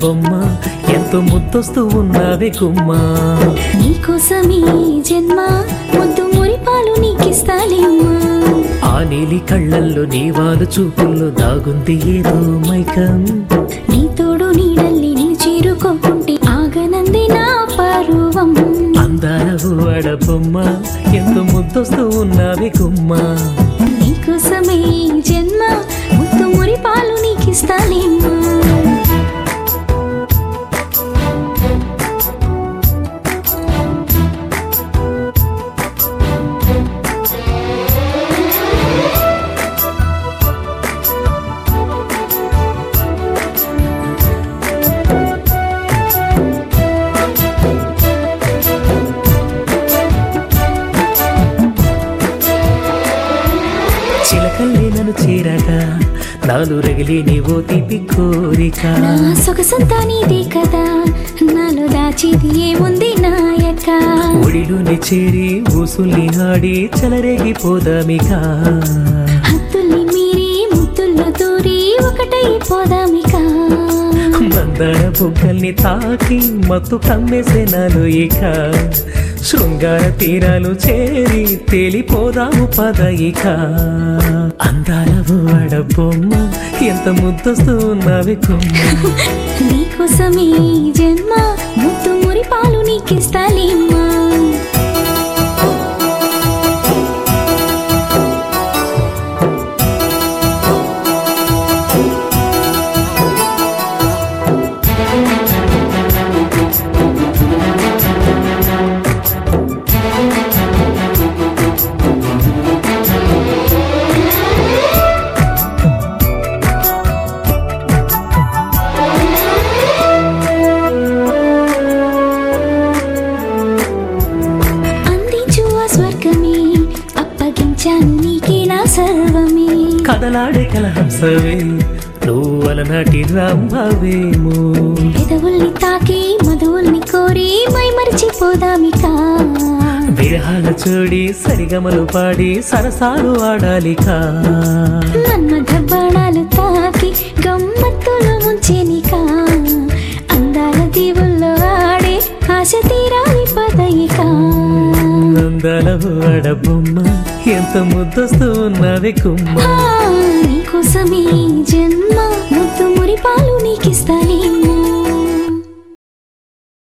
బొమ్మ ఎంతో ముద్దొస్తూ ఉన్నావే గుమ్మ నీకోసమే జన్మ ముద్దు మురిపాలు నీకిస్తాలేమ్మా ఆ నీలి కళ్ళల్లో నీ వాళ్ళు చూపుల్లో దాగుంది ఏదో మైకం నీ తోడు నీడల్లి నేను చేరుకోకుంటే ఆగనంది నా పరువం అందాల ఊడ బొమ్మ ఎంతో ముద్దొస్తూ ఉన్నావే గుమ్మ నీకోసమే జన్మ ముద్దు మురిపాలు నీకిస్తాలేమ్మా చిలకల్లే నన్ను చేరగా నాలు రగిలి నీవో తీపి కోరిక నా సొగసంతా నీదే కదా నాలో దాచేది ఏముంది నాయక ఒడిలోని చేరి ఊసుల్ని ఆడి చెలరేగిపోదామిక హద్దుల్ని మీరి ముద్దుల్లో దూరి ఒకటై పోదామిక మందార బుగ్గల్ని తాకి మత్తు కమ్మేసే నాలో ఇక శృంగార తీరాలు చేరి తేలిపోదాము పదయిక అందాల వాడ బొమ్మ ఎంత ముద్దొస్తూ ఉన్నవి కొమ్మ నీకోసమే ఈ జన్మ ముద్దు మురిపాలు నీకిస్తాలేమ్మా అందించు ఆ స్వర్గమే అప్పగించాను నీకే నా సర్వమే కదలాడే కలహంసవే నువ్వు అలనాటి రాంభవేమో పెదవుల్ని తాకి మధువుల్ని కోరి మై మరిచిపోదామిక విరహాల చూడి సరిగమలు పాడి సరసాలు ఆడాలిక మన్మథ బాణాలు తాకి గమ్మత్తులు ముంచెనిక అందాల దీవుల్లో ఆడే ఆశ తీరాలి పదయిక అందాల వాడ బొమ్మ ఎంత ముద్దొస్తూ ఉన్నవి కుమ్మ ఆ, నీకోసమే ఈ జన్మ ముద్దు